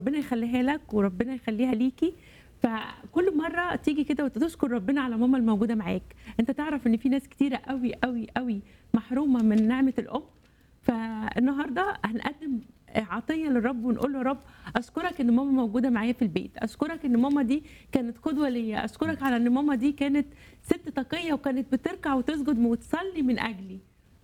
ربنا يخليها لك وربنا يخليها ليكي فكل مره تيجي كده وتشكر ربنا على ماما الموجوده معاك انت تعرف ان في ناس كتيره قوي قوي قوي محرومه من نعمه الام فالنهارده هنقدم عطيه للرب ونقول له يا رب اشكرك ان ماما موجوده معايا في البيت اشكرك ان ماما دي كانت قدوه ليا اشكرك على ان ماما دي كانت ست تقيه وكانت بتركع وتسجد وتصلي من اجلي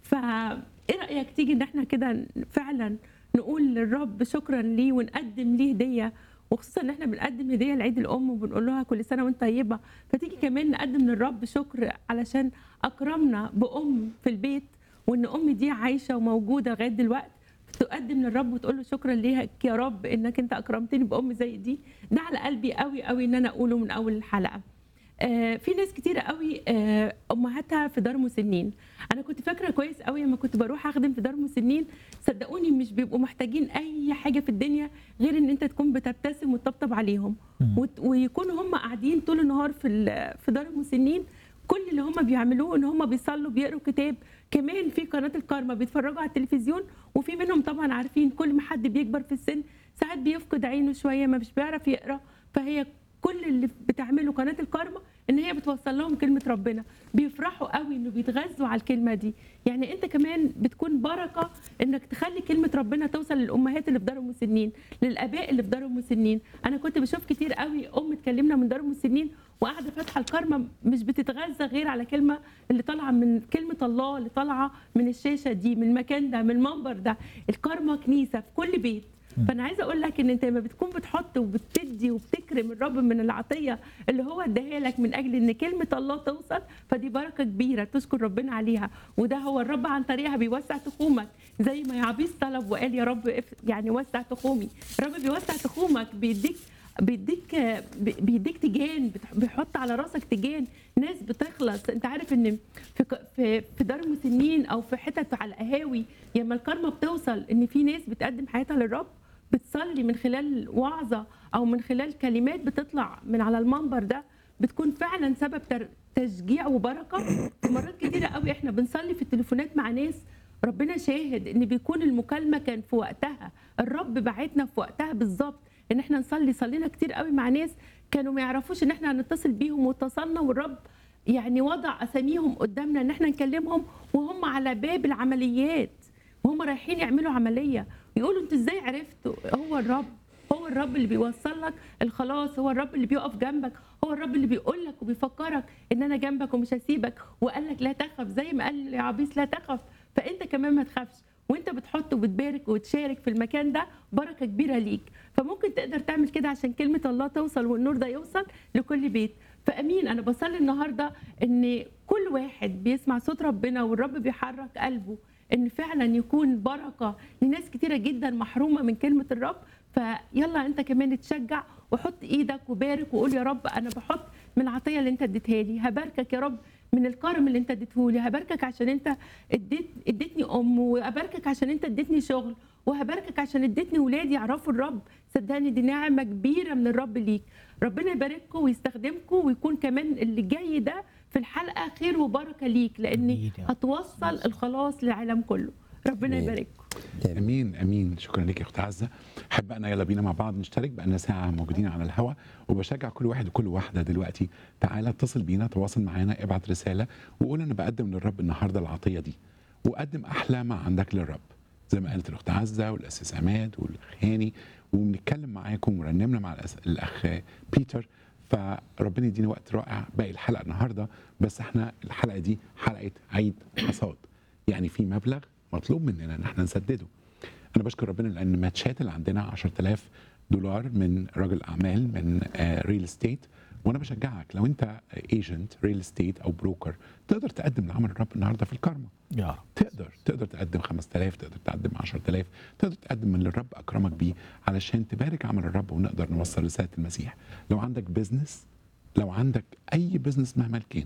فايه رايك تيجي ان احنا كده فعلا نقول للرب شكرا ليه ونقدم ليه هديه وخصوصا ان احنا بنقدم هديه لعيد الام وبنقول لها كل سنه وانت طيبه فتيجي كمان نقدم للرب شكر علشان اكرمنا بام في البيت وان امي دي عايشه وموجوده لغايه دلوقتي تقدم للرب وتقول له شكرا ليك يا رب انك انت اكرمتني بام زي دي ده على قلبي قوي قوي ان انا اقوله من اول الحلقه آه في ناس كتيرة قوي آه امهاتها في دار مسنين انا كنت فاكره كويس قوي لما كنت بروح اخدم في دار مسنين صدقوني مش بيبقوا محتاجين اي حاجه في الدنيا غير ان انت تكون بتبتسم وتطبطب عليهم وت- ويكونوا هم قاعدين طول النهار في ال- في دار المسنين كل اللي هم بيعملوه ان هم بيصلوا بيقروا كتاب كمان في قناه الكارما بيتفرجوا على التلفزيون وفي منهم طبعا عارفين كل ما حد بيكبر في السن ساعات بيفقد عينه شويه ما مش بيعرف يقرا فهي كل اللي بتعمله قناه الكارما ان هي بتوصل لهم كلمه ربنا بيفرحوا قوي انه بيتغذوا على الكلمه دي يعني انت كمان بتكون بركه انك تخلي كلمه ربنا توصل للامهات اللي في دار المسنين للاباء اللي في دار المسنين انا كنت بشوف كتير قوي ام تكلمنا من دار المسنين وقاعده فاتحه الكارما مش بتتغذى غير على كلمه اللي طالعه من كلمه الله اللي طالعه من الشاشه دي من المكان ده من المنبر ده الكارما كنيسه في كل بيت فانا عايزه اقول لك ان انت لما بتكون بتحط وبتدي وبتكرم الرب من العطيه اللي هو اداها لك من اجل ان كلمه الله توصل فدي بركه كبيره تشكر ربنا عليها وده هو الرب عن طريقها بيوسع تخومك زي ما يعبيس طلب وقال يا رب اف- يعني وسع تخومي الرب بيوسع تخومك بيديك بيديك بيديك تيجان بتح- بيحط على راسك تيجان ناس بتخلص انت عارف ان في ك- في في دار المسنين او في حتت على القهاوي لما الكارما بتوصل ان في ناس بتقدم حياتها للرب بتصلي من خلال وعظه او من خلال كلمات بتطلع من على المنبر ده بتكون فعلا سبب تر- تشجيع وبركه في مرات كتيره قوي احنا بنصلي في التليفونات مع ناس ربنا شاهد ان بيكون المكالمه كان في وقتها الرب بعتنا في وقتها بالظبط ان احنا نصلي صلينا كتير قوي مع ناس كانوا ما يعرفوش ان احنا هنتصل بيهم واتصلنا والرب يعني وضع اساميهم قدامنا ان احنا نكلمهم وهم على باب العمليات وهم رايحين يعملوا عمليه يقولوا انتوا ازاي عرفتوا هو الرب هو الرب اللي بيوصل لك الخلاص هو الرب اللي بيقف جنبك هو الرب اللي بيقول لك وبيفكرك ان انا جنبك ومش هسيبك وقال لك لا تخف زي ما قال يا عبيس لا تخف فانت كمان ما تخافش وانت بتحط وبتبارك وتشارك في المكان ده بركه كبيره ليك فممكن تقدر تعمل كده عشان كلمه الله توصل والنور ده يوصل لكل بيت فامين انا بصلي النهارده ان كل واحد بيسمع صوت ربنا والرب بيحرك قلبه ان فعلا يكون بركه لناس كتيره جدا محرومه من كلمه الرب فيلا انت كمان تشجع وحط ايدك وبارك وقول يا رب انا بحط من العطيه اللي انت اديتها لي هباركك يا رب من الكرم اللي انت اديته لي هباركك عشان انت اديت اديتني ام واباركك عشان انت اديتني شغل وهباركك عشان اديتني ولادي يعرفوا الرب صدقني دي نعمه كبيره من الرب ليك ربنا يبارككم ويستخدمكم ويكون كمان اللي جاي ده في الحلقه خير وبركه ليك لان أمين يا رب. هتوصل الخلاص للعالم كله ربنا أمين. يبارككم امين امين شكرا لك يا اخت عزه احب انا يلا بينا مع بعض نشترك بقالنا ساعه موجودين على الهواء وبشجع كل واحد وكل واحده دلوقتي تعالى اتصل بينا تواصل معانا ابعت رساله وقول انا بقدم للرب النهارده العطيه دي وقدم احلى ما عندك للرب زي ما قالت الاخت عزه والاساس عماد والاخ هاني وبنتكلم معاكم ورنمنا مع الأس- الاخ بيتر فربنا يدينا وقت رائع باقي الحلقه النهارده بس احنا الحلقه دي حلقه عيد حصاد يعني في مبلغ مطلوب مننا ان احنا نسدده انا بشكر ربنا لان الماتشات اللي عندنا 10000 دولار من راجل اعمال من ريل استيت وانا بشجعك لو انت ايجنت ريل استيت او بروكر تقدر تقدم لعمل الرب النهارده في الكارما يا رب تقدر تقدر تقدم 5000 تقدر تقدم 10000 تقدر تقدم من اللي الرب اكرمك بيه علشان تبارك عمل الرب ونقدر نوصل رساله المسيح لو عندك بزنس لو عندك اي بزنس مهما كان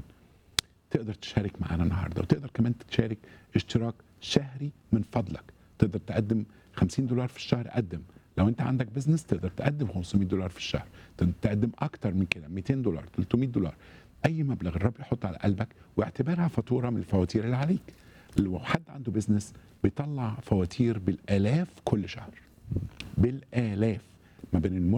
تقدر تشارك معانا النهارده وتقدر كمان تشارك اشتراك شهري من فضلك تقدر تقدم 50 دولار في الشهر قدم لو انت عندك بزنس تقدر تقدم 500 دولار في الشهر تقدر تقدم اكتر من كده 200 دولار 300 دولار اي مبلغ الرب يحط على قلبك واعتبرها فاتوره من الفواتير اللي عليك لو حد عنده بزنس بيطلع فواتير بالالاف كل شهر بالالاف ما بين المر